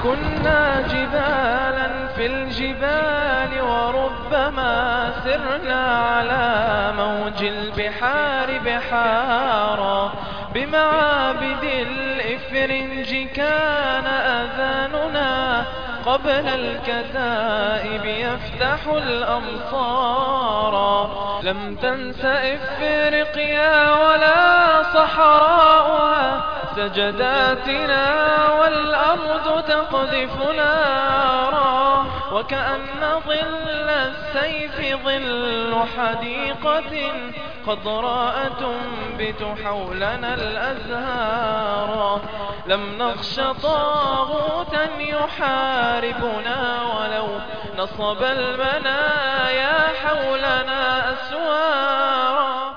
كنا جبالا في الجبال وربما سرنا على موج البحار بحارا بمعابد الإفرنج كان أذاننا قبل الكتائب يفتح الأمصار لم تنس إفريقيا ولا صحراؤها سجداتنا والأرض تقذف نارا وكأن ظل السيف ظل حديقة خضراء تنبت حولنا الأزهار لم نخش طاغوتا يحاربنا ولو نصب المنايا حولنا أسوارا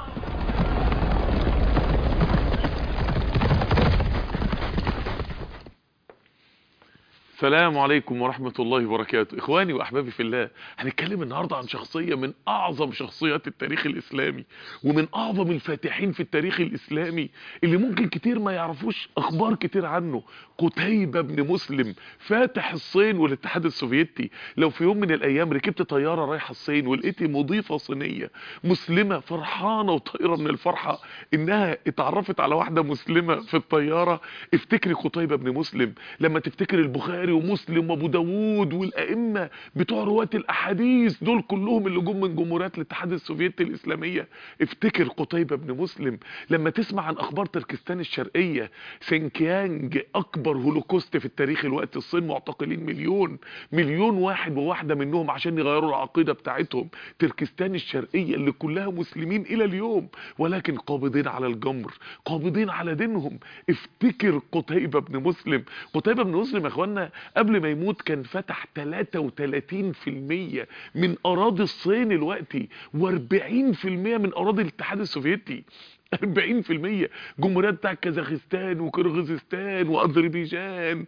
السلام عليكم ورحمة الله وبركاته إخواني وأحبابي في الله هنتكلم النهاردة عن شخصية من أعظم شخصيات التاريخ الإسلامي ومن أعظم الفاتحين في التاريخ الإسلامي اللي ممكن كتير ما يعرفوش أخبار كتير عنه قتيبة بن مسلم فاتح الصين والاتحاد السوفيتي لو في يوم من الأيام ركبت طيارة رايحة الصين ولقيتي مضيفة صينية مسلمة فرحانة وطايرة من الفرحة إنها اتعرفت على واحدة مسلمة في الطيارة افتكري قتيبة بن مسلم لما تفتكر البخاري ومسلم وابو داوود والائمه بتوع رواه الاحاديث دول كلهم اللي جم من جمهوريات الاتحاد السوفيتي الاسلاميه افتكر قتيبه بن مسلم لما تسمع عن اخبار تركستان الشرقيه سينكيانج اكبر هولوكوست في التاريخ الوقت الصين معتقلين مليون مليون واحد وواحده منهم عشان يغيروا العقيده بتاعتهم تركستان الشرقيه اللي كلها مسلمين الى اليوم ولكن قابضين على الجمر قابضين على دينهم افتكر قتيبه بن مسلم قتيبه بن مسلم يا اخوانا قبل ما يموت كان فتح 33% من اراضي الصين الوقتي و40% من اراضي الاتحاد السوفيتي 40% جمهوريات بتاع كازاخستان وكرغيزستان واذربيجان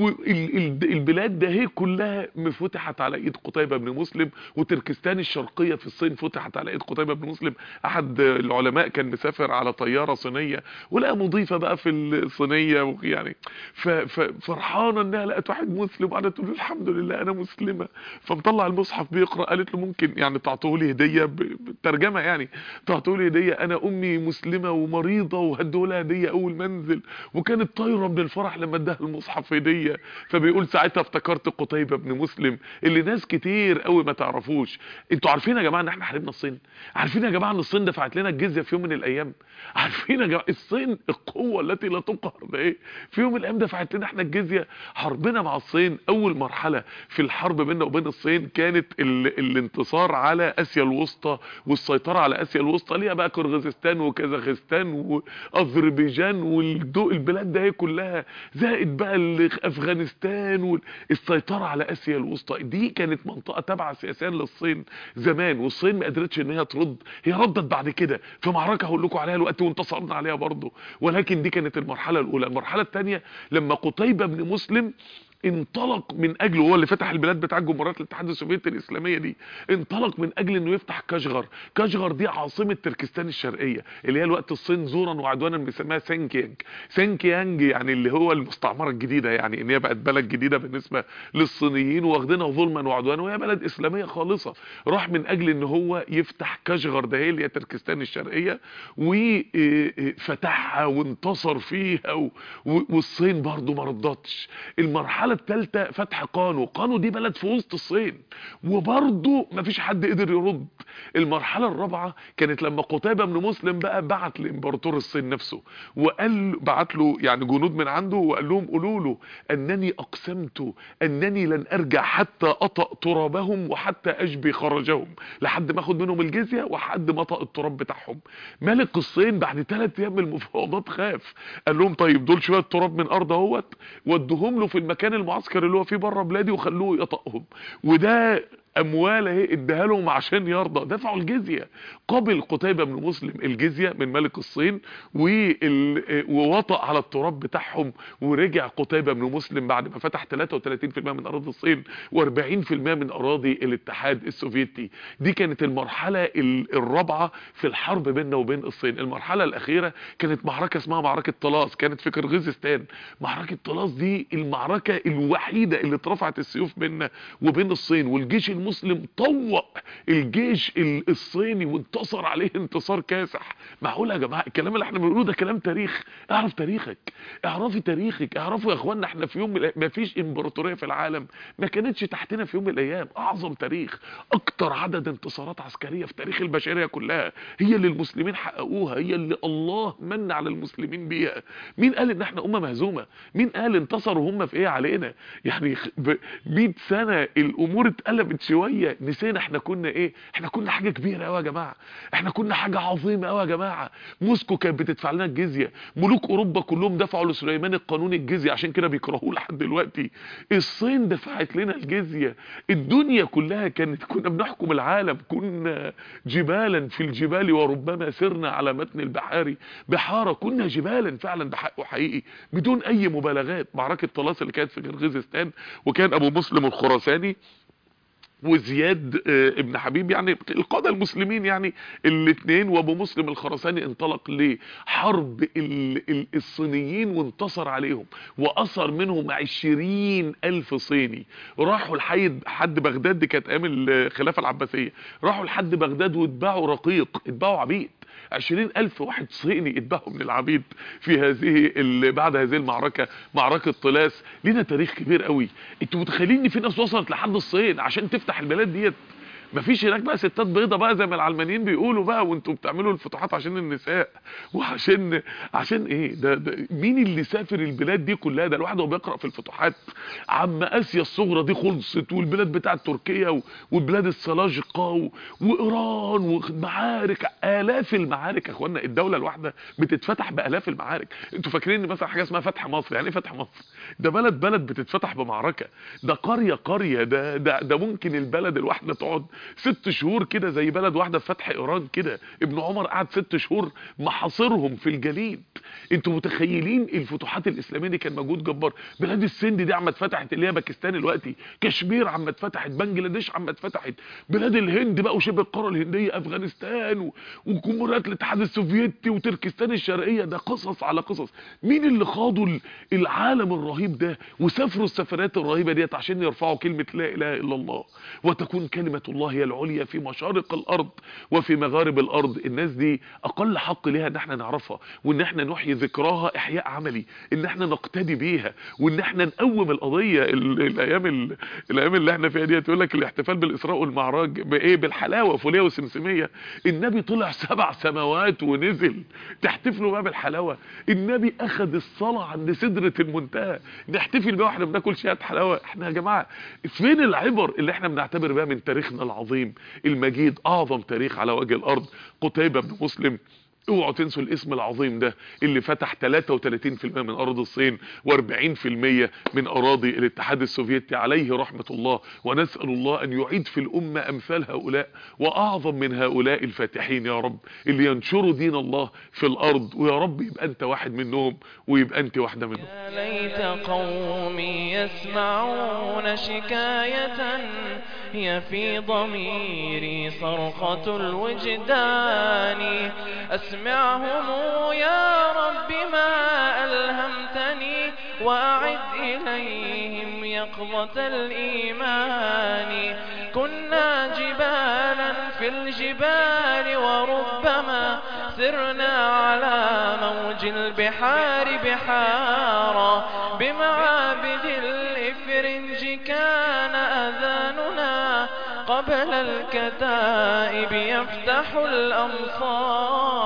والبلاد ده هي كلها فتحت على ايد قتيبه بن مسلم وتركستان الشرقيه في الصين فتحت على ايد قتيبه بن مسلم احد العلماء كان مسافر على طياره صينيه ولقى مضيفه بقى في الصينيه يعني ففرحانه انها لقت واحد مسلم وقعدت تقول الحمد لله انا مسلمه فمطلع المصحف بيقرا قالت له ممكن يعني تعطوه لي هديه بالترجمه يعني تعطوه لي هديه انا امي مسلمه مسلمة ومريضة وهدوا لها هدية اول منزل وكانت طايرة من الفرح لما اداها المصحف هدية فبيقول ساعتها افتكرت قتيبة بن مسلم اللي ناس كتير قوي ما تعرفوش انتوا عارفين يا جماعة ان احنا حاربنا الصين عارفين يا جماعة ان الصين دفعت لنا الجزية في يوم من الايام عارفين يا جماعة الصين القوة التي لا تقهر ده ايه في يوم من الايام دفعت لنا احنا الجزية حربنا مع الصين اول مرحلة في الحرب بيننا وبين الصين كانت ال... الانتصار على اسيا الوسطى والسيطرة على اسيا الوسطى ليها بقى كرغيزستان وكذا كازاخستان واذربيجان والبلاد ده هي كلها زائد بقى افغانستان والسيطره على اسيا الوسطى دي كانت منطقه تابعه سياسيا للصين زمان والصين ما قدرتش ان هي ترد هي ردت بعد كده في معركه هقول لكم عليها الوقت وانتصرنا عليها برضه ولكن دي كانت المرحله الاولى المرحله الثانيه لما قتيبه بن مسلم انطلق من اجله هو اللي فتح البلاد بتاع جمهوريات الاتحاد السوفيتي الاسلاميه دي انطلق من اجل انه يفتح كاشغر كاشغر دي عاصمه تركستان الشرقيه اللي هي الوقت الصين زورا وعدوانا بيسميها سينكيانج سينكيانج يعني اللي هو المستعمره الجديده يعني ان هي بقت بلد جديده بالنسبه للصينيين واخدينها ظلما وعدوانا وهي بلد اسلاميه خالصه راح من اجل ان هو يفتح كاشغر ده هي اللي هي تركستان الشرقيه وفتحها وانتصر فيها والصين برضه ما رضتش المرحله الثالثه فتح قانو قانو دي بلد في وسط الصين وبرضه مفيش حد قدر يرد المرحله الرابعه كانت لما قتيبه بن مسلم بقى بعت لامبراطور الصين نفسه وقال بعت له يعني جنود من عنده وقال لهم قولوا له انني اقسمت انني لن ارجع حتى اطأ ترابهم وحتى اشبي خرجهم لحد ما اخد منهم الجزيه وحد ما اطأ التراب بتاعهم ملك الصين بعد ثلاث ايام من المفاوضات خاف قال لهم طيب دول شويه تراب من ارض اهوت ودوهم له في المكان المعسكر اللي هو فيه بره بلادي وخلوه يطأهم وده اموال اهي اداها لهم عشان يرضى دفعوا الجزيه قبل قتيبه بن مسلم الجزيه من ملك الصين وال... ووطأ على التراب بتاعهم ورجع قتيبه بن مسلم بعد ما فتح 33% من اراضي الصين و40% من اراضي الاتحاد السوفيتي دي كانت المرحله ال- الرابعه في الحرب بيننا وبين الصين المرحله الاخيره كانت معركه اسمها معركه طلاس كانت في كرغيزستان معركه طلاس دي المعركه الوحيده اللي اترفعت السيوف بيننا وبين الصين والجيش المسلم طوق الجيش ال- الصيني وانتصر عليه انتصار كاسح معقول يا جماعه الكلام اللي احنا بنقوله ده كلام تاريخ اعرف تاريخك اعرفي تاريخك اعرفوا يا اخوانا احنا في يوم من الأيام- ما فيش امبراطوريه في العالم ما كانتش تحتنا في يوم من الايام اعظم تاريخ اكتر عدد انتصارات عسكريه في تاريخ البشريه كلها هي اللي المسلمين حققوها هي اللي الله من على المسلمين بيها مين قال ان احنا امه مهزومه مين قال انتصروا هم في ايه علينا يعني خ- ب 100 سنه الامور اتقلبت شويه نسينا احنا كنا ايه احنا كنا حاجه كبيره قوي يا جماعه احنا كنا حاجه عظيمه قوي يا جماعه موسكو كانت بتدفع لنا الجزيه ملوك اوروبا كلهم دفعوا لسليمان القانون الجزيه عشان كده بيكرهوه لحد دلوقتي الصين دفعت لنا الجزيه الدنيا كلها كانت كنا بنحكم العالم كنا جبالا في الجبال وربما سرنا على متن البحار بحاره كنا جبالا فعلا ده حقه حقيقي بدون اي مبالغات معركه طلاس اللي كانت في كرغيزستان وكان ابو مسلم الخراساني وزياد آه، ابن حبيب يعني القادة المسلمين يعني الاثنين وابو مسلم الخرساني انطلق لحرب ال- ال- الصينيين وانتصر عليهم واثر منهم عشرين الف صيني راحوا لحد حد بغداد دي كانت ايام الخلافة العباسية راحوا لحد بغداد واتباعوا رقيق اتباعوا عبيد عشرين ألف واحد صيني اتباعوا من العبيد في هذه ال- بعد هذه المعركة معركة طلاس لنا تاريخ كبير قوي انتوا متخيلين ان في ناس وصلت لحد الصين عشان تفتح البلاد ديت مفيش هناك بقى ستات بيضة بقى زي ما العلمانيين بيقولوا بقى وانتوا بتعملوا الفتوحات عشان النساء وعشان عشان ايه ده, ده مين اللي سافر البلاد دي كلها ده الواحد وهو بيقرا في الفتوحات عم اسيا الصغرى دي خلصت والبلاد بتاعت تركيا و- والبلاد السلاجقه و- وايران ومعارك الاف المعارك يا اخوانا الدوله الواحده بتتفتح بالاف المعارك انتوا فاكرين ان مثلا حاجه اسمها فتح مصر يعني ايه فتح مصر ده بلد بلد بتتفتح بمعركه ده قريه قريه ده ده ده ممكن البلد الواحده تقعد ست شهور كده زي بلد واحده في فتح ايران كده ابن عمر قعد ست شهور محاصرهم في الجليد انتوا متخيلين الفتوحات الاسلاميه دي كان مجهود جبار بلاد السند دي عم اتفتحت اللي هي باكستان دلوقتي كشمير عم اتفتحت بنجلاديش عم اتفتحت بلاد الهند بقى وشبه القاره الهنديه افغانستان و... وجمهوريات الاتحاد السوفيتي وتركستان الشرقيه ده قصص على قصص مين اللي خاضوا ال- العالم الرهيب ده وسافروا السفرات الرهيبه ديت عشان يرفعوا كلمه لا اله الا الله وتكون كلمه الله هي العليا في مشارق الارض وفي مغارب الارض الناس دي اقل حق ليها ان احنا نعرفها وان احنا نحيي ذكراها احياء عملي ان احنا نقتدي بيها وان احنا نقوم القضيه ال- الايام ال- الايام اللي احنا فيها ديت يقول لك الاحتفال بالاسراء والمعراج بايه بالحلاوه فوليه وسمسميه النبي طلع سبع سماوات ونزل تحتفلوا بقى بالحلاوه النبي اخذ الصلاه عند سدره المنتهى نحتفل بقى واحنا بناكل شهاد حلاوه احنا يا جماعه فين العبر اللي احنا بنعتبر بقى من تاريخنا العظيم المجيد اعظم تاريخ على وجه الارض قتيبة بن مسلم اوعوا تنسوا الاسم العظيم ده اللي فتح 33% من ارض الصين و40% من اراضي الاتحاد السوفيتي عليه رحمة الله ونسأل الله ان يعيد في الامة امثال هؤلاء واعظم من هؤلاء الفاتحين يا رب اللي ينشروا دين الله في الارض ويا رب يبقى انت واحد منهم ويبقى انت واحدة منهم يا ليت قومي يسمعون شكاية هي في ضميري صرخة الوجدان أسمعهم يا رب ما ألهمتني وأعد إليهم يقظة الإيمان كنا جبالا في الجبال وربما سرنا على موج البحار بحارا بمعابد الإفرنج كان أذاننا قبل الكتائب يفتح الأمصار